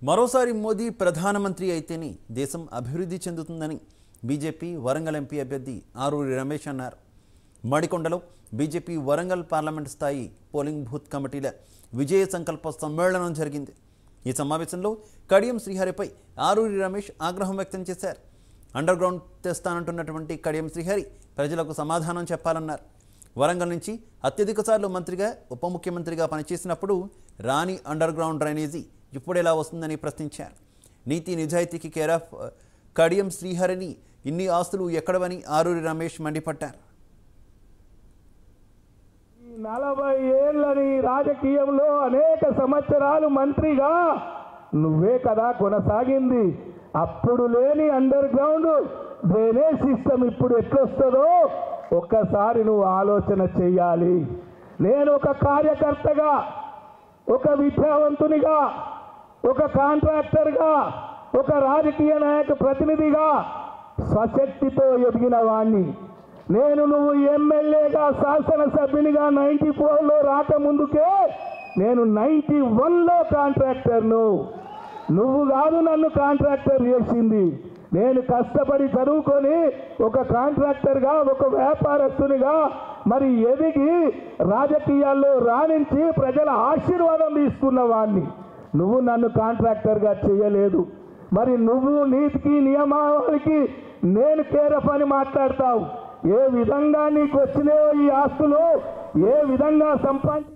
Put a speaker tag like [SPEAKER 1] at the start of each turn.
[SPEAKER 1] మరోసారి మోదీ ప్రధానమంత్రి అయితేనే దేశం అభివృద్ధి చెందుతుందని బీజేపీ వరంగల్ ఎంపీ అభ్యర్థి ఆరూరి రమేష్ అన్నారు మడికొండలో బీజేపీ వరంగల్ పార్లమెంట్ స్థాయి పోలింగ్ బూత్ కమిటీల విజయ సంకల్ప సమ్మేళనం జరిగింది ఈ సమావేశంలో కడియం శ్రీహరిపై ఆరూరి రమేష్ ఆగ్రహం వ్యక్తం చేశారు అండర్ గ్రౌండ్ తెస్తానంటున్నటువంటి కడియం శ్రీహరి ప్రజలకు సమాధానం చెప్పాలన్నారు వరంగల్ నుంచి అత్యధిక సార్లు మంత్రిగా ఉప ముఖ్యమంత్రిగా పనిచేసినప్పుడు రాని అండర్ గ్రౌండ్ డ్రైనేజీ ఇప్పుడెలా వస్తుందని ప్రశ్నించారు నీతి నిజాయితీకి కేర్ ఆఫ్ కడియం శ్రీహరిని ఇన్ని ఆస్తులు ఎక్కడవని ఆరూరి రమేష్ మండిపడ్డారు
[SPEAKER 2] ఈ నలభై ఏళ్ళని రాజకీయంలో అనేక సంవత్సరాలు మంత్రిగా నువ్వే కదా కొనసాగింది అప్పుడు లేని అండర్ గ్రౌండ్ డ్రైనేజ్ సిస్టమ్ ఇప్పుడు ఎట్లొస్తుందో ఒక్కసారి నువ్వు ఆలోచన చెయ్యాలి నేను ఒక కార్యకర్తగా ఒక విద్యావంతునిగా ఒక కాంట్రాక్టర్గా ఒక రాజకీయ నాయక ప్రతినిధిగా స్వశక్తితో ఎదిగిన వాణ్ణి నేను నువ్వు ఎమ్మెల్యేగా శాసనసభ్యునిగా నైన్టీ ఫోర్లో రాకముందుకే నేను నైన్టీ వన్లో కాంట్రాక్టర్ను నువ్వు కాదు నన్ను కాంట్రాక్టర్ చేసింది నేను కష్టపడి చదువుకొని ఒక కాంట్రాక్టర్గా ఒక వ్యాపారస్తునిగా మరి ఎదిగి రాజకీయాల్లో రాణించి ప్రజల ఆశీర్వాదం తీసుకున్న వాడిని నువ్వు నన్ను కాంట్రాక్టర్గా చేయలేదు మరి నువ్వు నీతికి నియమావళికి నేను కేరఫ్ అని మాట్లాడతావు ఏ విధంగా నీకు వచ్చినాయో ఈ ఆస్తులు ఏ విధంగా సంపాదించి